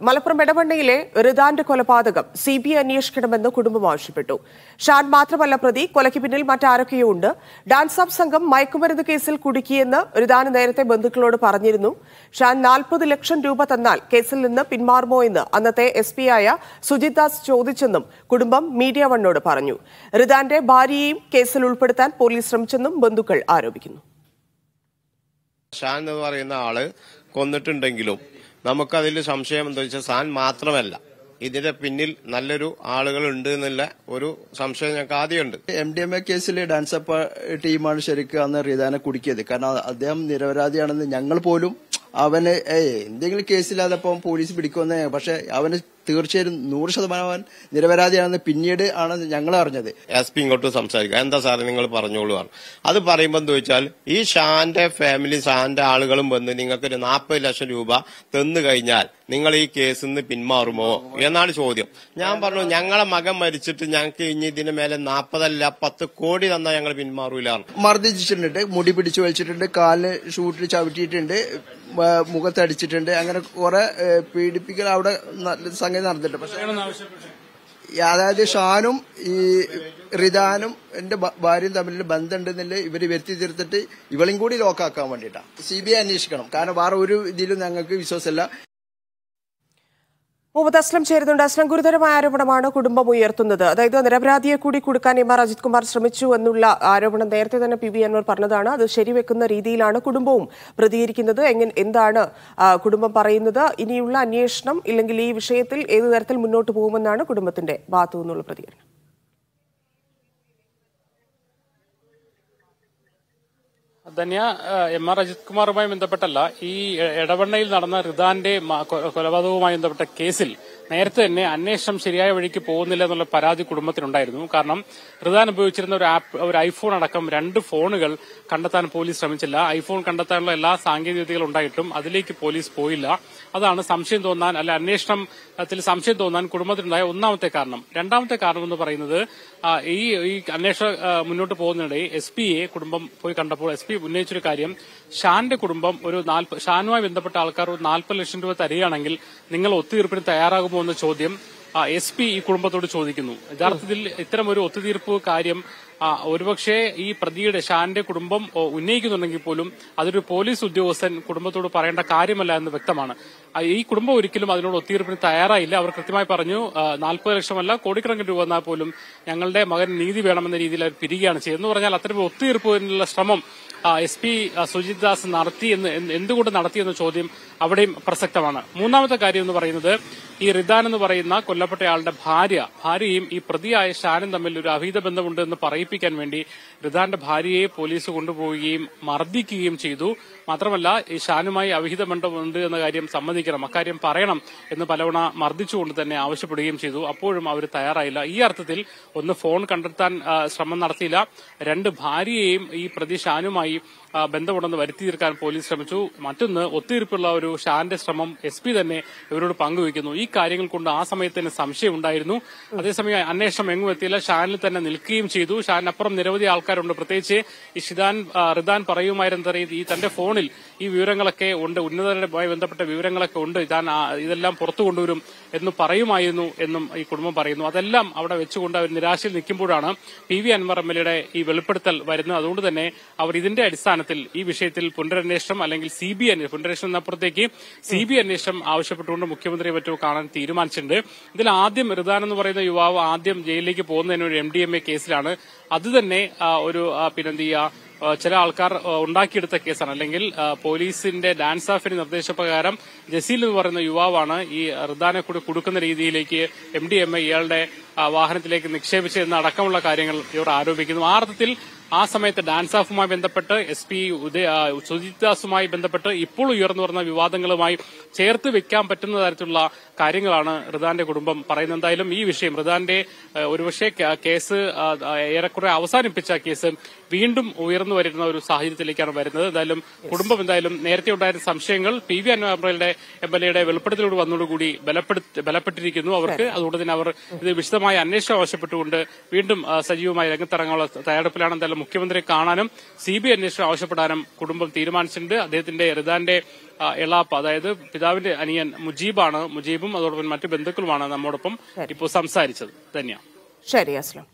മലപ്പുറം എടവണ്ണയിലെ റിദാന്റെ കൊലപാതകം C B I അന്വേഷിക്കണമെന്ന് കുടുംബം ആവശ്യപ്പെട്ടു ഷാൻ മാത്രമല്ല പ്രതി കൊലയ്ക്ക് പിന്നിൽ മറ്റാരൊക്കെയോ ഉണ്ട് ഡാൻസ് ഓഫ് സംഘം മയക്കുമരുന്ന് കേസിൽ കുടുക്കിയെന്ന് റിദാന് നേരത്തെ ബന്ധുക്കളോട് പറഞ്ഞിരുന്നു ഷാൻ നാൽപ്പത് ലക്ഷം രൂപ തന്നാൽ കേസിൽ നിന്ന് പിന്മാറുമോ എന്ന് അന്നത്തെ എസ് പി ആയ സുജിത് ദാസ് ചോദിച്ചെന്നും കുടുംബം മീഡിയ വണ്ണോട് പറഞ്ഞു റിദാന്റെ ഭാര്യയെയും കേസിൽ ഉൾപ്പെടുത്താൻ പോലീസ് ശ്രമിച്ചെന്നും ബന്ധുക്കൾ ആരോപിക്കുന്നു ഷാൻ എന്ന് പറയുന്ന ആള് കൊന്നിട്ടുണ്ടെങ്കിലും നമുക്കതിൽ സംശയം എന്താ വെച്ചാൽ ഷാൻ മാത്രമല്ല ഇതിന്റെ പിന്നിൽ നല്ലൊരു ആളുകൾ ഉണ്ട് എന്നുള്ള ഒരു സംശയം ഞങ്ങൾക്ക് ആദ്യമുണ്ട് എം ഡി എം എ കേസിൽ ഡാൻസ് അപ്പ് ടീമാണ് ശരിക്കും അന്ന് റിദാനെ കുടുക്കിയത് കാരണം അദ്ദേഹം നിരപരാധിയാണെന്ന് ഞങ്ങൾ പോലും അവന് ഏയ് എന്തെങ്കിലും കേസില്ലാതപ്പം പോലീസ് പിടിക്കുമെന്ന് പക്ഷെ അവന് തീർച്ചയായും നൂറ് ശതമാനം അവൻ നിരപരാധിയാണെന്ന് പിന്നീട് ആണ് ഞങ്ങൾ അറിഞ്ഞത് എസ് പി ഇങ്ങോട്ട് സംസാരിക്കുക എന്താ സാറേ നിങ്ങൾ പറഞ്ഞോളൂ പറഞ്ഞു അത് പറയുമ്പോൾ എന്താ വെച്ചാൽ ഈ ഷാന്റെ ഫാമിലി ഷാന്റെ ആളുകളും വന്ന് നിങ്ങൾക്ക് ഒരു നാൽപ്പത് ലക്ഷം രൂപ തന്നു കഴിഞ്ഞാൽ നിങ്ങൾ ഈ കേസിൽ നിന്ന് പിന്മാറുമോ എന്നാണ് ചോദ്യം ഞാൻ പറഞ്ഞു ഞങ്ങളെ മകൻ മരിച്ചിട്ട് ഞങ്ങൾക്ക് ഇനി ഇതിന് മേലെ നാൽപ്പതല്ല പത്ത് കോടി തന്നാൽ ഞങ്ങൾ പിന്മാറൂല മർദ്ദിച്ചിട്ടുണ്ട് മുടി പിടിച്ചു വലിച്ചിട്ടുണ്ട് കാലിന് ഷൂട്ടിൽ ചവിട്ടിയിട്ടുണ്ട് ആ, മുഖത്തടിച്ചിട്ടുണ്ട് അങ്ങനെ കുറെ ഏ, പീഡിപ്പിക്കൽ അവിടെ നല്ല സംഗതി നടന്നിട്ടുണ്ട് പക്ഷെ അതായത് ഷാനും ഈ റിദാനും എന്റെ ഭ- ഭാര്യയും തമ്മിൽ ബന്ധമുണ്ടെന്നില്ല ഇവര് വരുത്തി തീർത്തിട്ട് ഇവളെയും കൂടി ലോക്കാക്കാൻ വേണ്ടിയിട്ടാണ് സി ബി ഐ അന്വേഷിക്കണം കാരണം വേറെ ഒരു ഇതിലും ഞങ്ങൾക്ക് വിശ്വാസമില്ല മുഹമ്മദ് അസ്ലം ചേരുന്നുണ്ട് അസ്ലം ഗുരുതരമായ ആരോപണമാണ് കുടുംബം ഉയർത്തുന്നത് അതായത് നിരപരാധിയെ കൂടി കൊടുക്കാൻ എം ആർ അജിത് കുമാർ ശ്രമിച്ചു എന്നുള്ള ആരോപണം നേരത്തെ തന്നെ പി വി അൻവർ പറഞ്ഞതാണ് അത് ശരിവെക്കുന്ന രീതിയിലാണ് കുടുംബവും പ്രതികരിക്കുന്നത് എങ്ങനെ എന്താണ് ആ, കുടുംബം പറയുന്നത് ഇനിയുള്ള അന്വേഷണം ഇല്ലെങ്കിൽ ഈ വിഷയത്തിൽ ഏതു തരത്തിൽ മുന്നോട്ട് പോകുമെന്നാണ് കുടുംബത്തിന്റെ ഭാഗത്തു നിന്നുള്ള പ്രതികരണം ധന്യ ഏഹ്, എം ആർ അജിത് കുമാറുമായി ബന്ധപ്പെട്ടല്ല ഈ എ- എടവണ്ണയിൽ നടന്ന റിദാന്റെ മ- കൊ- കൊലപാതകവുമായി ബന്ധപ്പെട്ട കേസിൽ നേരത്തെ തന്നെ അന്വേഷണം ശരിയായ വഴിക്ക് പോകുന്നില്ല എന്നുള്ള പരാതി കുടുംബത്തിനുണ്ടായിരുന്നു കാരണം റിദാൻ ഉപയോഗിച്ചിരുന്ന ഒരു ആപ്പ് ഒരു ഐഫോൺ അടക്കം രണ്ട് ഫോണുകൾ കണ്ടെത്താൻ പോലീസ് ശ്രമിച്ചില്ല ഐഫോൺ കണ്ടെത്താനുള്ള എല്ലാ സാങ്കേതിക വിദ്യകളും ഉണ്ടായിട്ടും അതിലേക്ക് പോലീസ് പോയില്ല അതാണ് സംശയം തോന്നാൻ അല്ല അന്വേഷണത്തിൽ സംശയം തോന്നാൻ കുടുംബത്തിനുണ്ടായ ഒന്നാമത്തെ കാരണം രണ്ടാമത്തെ കാരണം എന്ന് പറയുന്നത് ആ, ഈ ഈ അന്വേഷണം ആ, മുന്നോട്ട് പോകുന്നതിനിടെ എസ് പിയെ കുടുംബം പോയി കണ്ടപ്പോൾ എസ് പി ഉന്നയിച്ചൊരു കാര്യം ഷാന്റെ കുടുംബം ഒരു നാൽപ്പ ഷാനുമായി ബന്ധപ്പെട്ട ആൾക്കാർ ഒരു നാൽപ്പത് ലക്ഷം രൂപ തരികയാണെങ്കിൽ നിങ്ങൾ ഒത്തുതീർപ്പിന് തയ്യാറാകുമോ എന്ന ചോദ്യം എസ് പി ഈ കുടുംബത്തോട് ചോദിക്കുന്നു യഥാർത്ഥത്തിൽ ഇത്തരം ഒരു ഒത്തുതീർപ്പ് കാര്യം ആ, ഒരുപക്ഷെ ഈ പ്രതിയുടെ ഷാന്റെ കുടുംബം ഓ, ഉന്നയിക്കുന്നുണ്ടെങ്കിൽ പോലും അതൊരു പോലീസ് ഉദ്യോഗസ്ഥൻ കുടുംബത്തോട് പറയേണ്ട കാര്യമല്ല എന്ന് വ്യക്തമാണ് ആ, ഈ കുടുംബം ഒരിക്കലും അതിനോട് ഒത്തീർപ്പിന് തയ്യാറായില്ല അവർ കൃത്യമായി പറഞ്ഞു നാൽപ്പത് ലക്ഷമല്ല കോടിക്കണക്കിന് രൂപ എന്നാൽ പോലും ഞങ്ങളുടെ മകൻ നീതി വേണമെന്ന രീതിയിൽ അവർ പിരികയാണ് ചെയ്യുന്നത് എന്ന് പറഞ്ഞാൽ അത്തരം ഒത്തീർപ്പിനുള്ള ശ്രമം എസ് പി സുജിത് ദാസ് നടത്തി എന്ന് എന്ത് എന്തുകൊണ്ട് നടത്തിയെന്ന ചോദ്യം അവിടെയും പ്രസക്തമാണ് മൂന്നാമത്തെ കാര്യം എന്ന് പറയുന്നത് ഈ റിദാൻ എന്ന് പറയുന്ന കൊല്ലപ്പെട്ടയാളുടെ ഭാര്യ ഭാര്യയും ഈ പ്രതിയായ ഷാനും തമ്മിൽ ഒരു അഭീത ബന്ധമുണ്ട് എന്ന് പറയിപ്പിക്കാൻ വേണ്ടി റിദാന്റെ ഭാര്യയെ പോലീസ് കൊണ്ടുപോവുകയും മർദ്ദിക്കുകയും ചെയ്തു മാത്രമല്ല ഈ ഷാനുമായി അവിഹിത ബന്ധമുണ്ട് എന്ന കാര്യം സമ്മതിക്കണം അക്കാര്യം പറയണം എന്ന് പലവണ മർദ്ദിച്ചുകൊണ്ട് തന്നെ ആവശ്യപ്പെടുകയും ചെയ്തു അപ്പോഴും അവർ തയ്യാറായില്ല ഈ അർത്ഥത്തിൽ ഒന്ന് ഫോൺ കണ്ടെത്താൻ ആ, ശ്രമം നടത്തിയില്ല രണ്ട് ഭാര്യയെയും ഈ പ്രതി ഷാനുമായി ആ, ബന്ധമുണ്ടെന്ന് വരുത്തി തീർക്കാൻ പോലീസ് ശ്രമിച്ചു മറ്റൊന്ന് ഒത്തീർപ്പുള്ള ഒരു ഷാന്റെ ശ്രമം എസ് പി തന്നെ ഇവരോട് പങ്കുവയ്ക്കുന്നു ഈ കാര്യങ്ങൾ കൊണ്ട് ആ സമയത്ത് തന്നെ സംശയമുണ്ടായിരുന്നു അതേസമയം അന്വേഷണം എങ്ങും എത്തിയില്ല ഷാനിൽ തന്നെ നിൽക്കുകയും ചെയ്തു ഷാനപ്പുറം നിരവധി ആൾക്കാരുണ്ട് പ്രത്യേകിച്ച് ഈ ഷിദാൻ ആ, റിദാൻ പറയുമായിരുന്ന തരത്തിൽ ഈ തന്റെ ഫോണിൽ ഈ വിവരങ്ങളൊക്കെ ഉണ്ട് ഉന്നതരുമായി ബന്ധപ്പെട്ട വിവരങ്ങളൊക്കെ ഉണ്ട് താൻ ആ, ഇതെല്ലാം പുറത്തു കൊണ്ടുവരും എന്ന് പറയുമായിരുന്നു എന്നും ഈ കുടുംബം പറയുന്നു അതെല്ലാം അവിടെ വെച്ചുകൊണ്ട് അവർ നിരാശയിൽ നിൽക്കുമ്പോഴാണ് P V Anvar M L എയുടെ ഈ വെളിപ്പെടുത്തൽ വരുന്നത് അതുകൊണ്ട് തന്നെ അവർ ഇതിന്റെ അടിസ്ഥാനത്തിൽ ഈ വിഷയത്തിൽ പുനരന്വേഷണം അല്ലെങ്കിൽ സി ബി അന്വേഷണം പുനരന്വേഷണം എന്നപ്പുറത്തേക്ക് സി ബി അന്വേഷണം ആവശ്യപ്പെട്ടുകൊണ്ട് മുഖ്യമന്ത്രിയെ മറ്റോ കാണാൻ തീരുമാനിച്ചിട്ടുണ്ട് ഇതിൽ ആദ്യം റിദാൻ എന്ന് പറയുന്ന യുവാവ് ആദ്യം ജയിലിലേക്ക് പോകുന്നതിന് ഒരു എം ഡി എം എ കേസിലാണ് അത് തന്നെ ആ, ഒരു ആ, പിന്നെന്ത് ചെയ്യുക ആ, ചില ആൾക്കാർ ആ, ഉണ്ടാക്കിയെടുത്ത കേസാണ് അല്ലെങ്കിൽ ആ, പോലീസിന്റെ ഡാൻസ് ഓഫിന്റെ നിർദ്ദേശപ്രകാരം ജസീൽ എന്ന് പറയുന്ന യുവാവാണ് ഈ റിദാനെ കൂടി കൊടുക്കുന്ന രീതിയിലേക്ക് എം ഡി എം എ ഇയാളുടെ ആ, വാഹനത്തിലേക്ക് നിക്ഷേപിച്ചതെന്ന് അടക്കമുള്ള കാര്യങ്ങൾ ഇവർ ആരോപിക്കുന്നു ആ അർത്ഥത്തിൽ ആ സമയത്ത് ഡാൻസ് ഓഫുമായി ബന്ധപ്പെട്ട് എസ് പി ഉദയ ആ, സുജിത് ദാസുമായി ബന്ധപ്പെട്ട് ഇപ്പോൾ ഉയർന്നു വരുന്ന വിവാദങ്ങളുമായി ചേർത്ത് വെക്കാൻ പറ്റുന്ന തരത്തിലുള്ള കാര്യങ്ങളാണ് റിദാന്റെ കുടുംബം പറയുന്നത് എന്തായാലും ഈ വിഷയം റിദാന്റെ ആ, ഒരുപക്ഷെ ക- കേസ് ആ, ആ, ഏറെക്കുറെ അവസാനിപ്പിച്ച കേസ് വീണ്ടും ഉയർന്നു വരുന്ന ഒരു സാഹചര്യത്തിലേക്കാണ് വരുന്നത് എന്തായാലും കുടുംബം എന്തായാലും നേരത്തെ ഉണ്ടായിരുന്ന സംശയങ്ങൾ പി വി അൻവറിന്റെ എം എൽ എയുടെ വെളിപ്പെടുത്തലോട് വന്നതോടുകൂടി ബലപ്പെടുത്തി ബലപ്പെട്ടിരിക്കുന്നു അവർക്ക് അതുകൊണ്ട് തന്നെ അവർ ഇത് വിശദമായ അന്വേഷണം ആവശ്യപ്പെട്ടുകൊണ്ട് വീണ്ടും ആ, സജീവമായി രംഗത്തിറങ്ങാനുള്ള തയ്യാറെടുപ്പിലാണ് എന്തായാലും മുഖ്യമന്ത്രിയെ കാണാനും സി ബി ഐ അന്വേഷണം ആവശ്യപ്പെടാനും കുടുംബം തീരുമാനിച്ചിട്ടുണ്ട് അദ്ദേഹത്തിന്റെ റിദാന്റെ ആ, എളാപ്പ അതായത് പിതാവിന്റെ അനിയൻ മുജീബാണ് മുജീബും അതോടൊപ്പം മറ്റു ബന്ധുക്കളുമാണ് നമ്മോടൊപ്പം ഇപ്പോൾ സംസാരിച്ചത് ധന്യ ശരി അസ്ലം